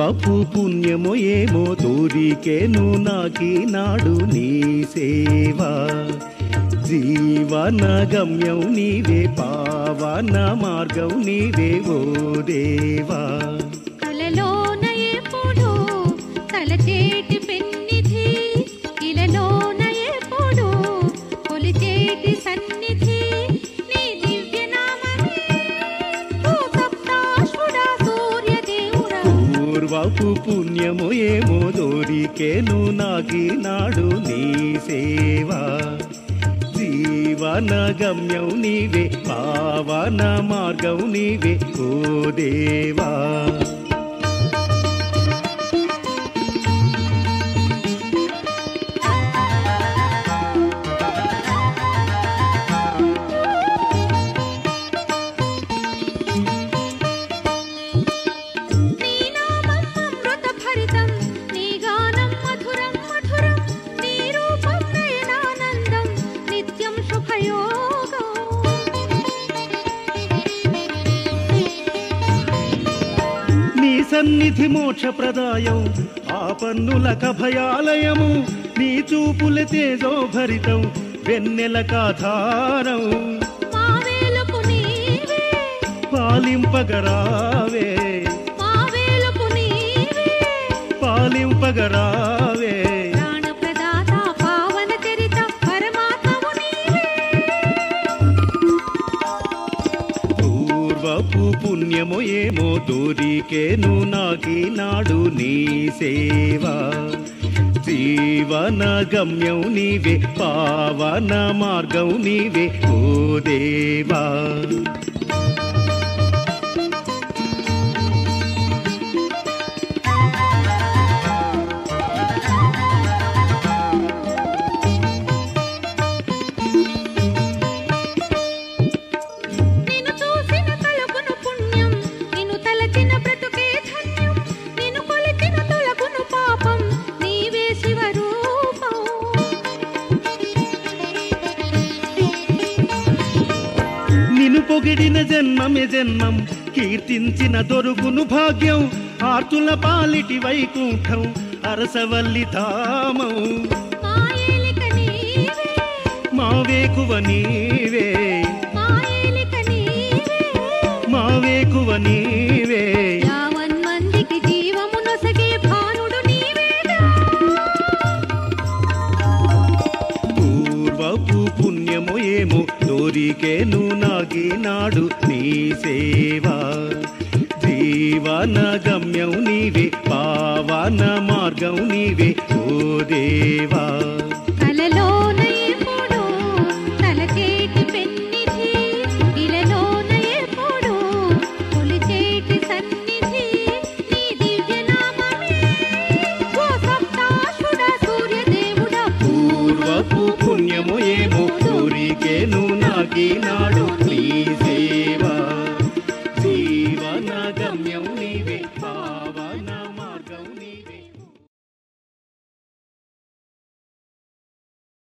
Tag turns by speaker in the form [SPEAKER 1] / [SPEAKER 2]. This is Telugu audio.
[SPEAKER 1] పూర్వపు పుణ్యమో ఏమో దూరికేను నాడు నీ సేవా జీవన గమ్యం నీవే పావన మార్గం నీవే ఓ దేవా
[SPEAKER 2] కలలోన ఎప్పుడు తలచేటి పెన్నిధి ఇలలోన ఎప్పుడు కొలిచేటి సన్నిధి నీ దివ్య నామమే ఓ సప్తాశ్వుడా సూర్యదేవుడా
[SPEAKER 1] పూర్వపు పుణ్యము ఏమో దోరికేను నాడు నీ సేవా జీవన గమ్యం నీవే పావన మార్గం నీవే ఓ దేవా
[SPEAKER 2] నీ నామం అమృత భరితం నీ గానం మధురం మధురం నీ రూపం నయనానందం నిత్యం శుభయోగం
[SPEAKER 1] నీ సన్నిధి మోక్ష ప్రదాయం ఆ పన్నుల కభయాలయము నీ చూపుల తేజో భరితం వెన్నెల కాధారం
[SPEAKER 2] మా వేలుపు నీవే
[SPEAKER 1] పాలింపగరావే
[SPEAKER 2] మా వేలుపు నీవే
[SPEAKER 1] పాలింపగరావే
[SPEAKER 2] ప్రాణప్రదాత పావన చరిత పరమాత్మవు నీవే
[SPEAKER 1] పూర్వపు పుణ్యము ఏమో దూరికేను నాడు నీ సేవా జీవన గమ్యం నీవే పావన మార్గం నీవే ఓ దేవా
[SPEAKER 2] నిన్ను చూసిన తలకును పుణ్యం నిన్ను తలచిన బ్రతుకే ధన్యం నిన్ను కొలిచిన తొలగును పాపం నీవే శివరూపం
[SPEAKER 1] నిన్ను పొగిడిన జన్మమే జన్మం కీర్తించిన దొరుకును భాగ్యం ఆర్తుల పాలిటి వైకుంఠం అరసవల్లి ధామం
[SPEAKER 2] మా ఏలిక నీవే
[SPEAKER 1] మా వేకువ నీవే
[SPEAKER 2] మా ఏలిక నీవే
[SPEAKER 1] మా వేకువ నీవే
[SPEAKER 2] యావన్ మందికి జీవము నొసగే భానుడు నీవేగా
[SPEAKER 1] పూర్వపు పుణ్యము ఏమో దొరికేను నాడు నీ సేవా జీవన గమ్యం నీవే పావన మార్గం నీవే ఓ దేవా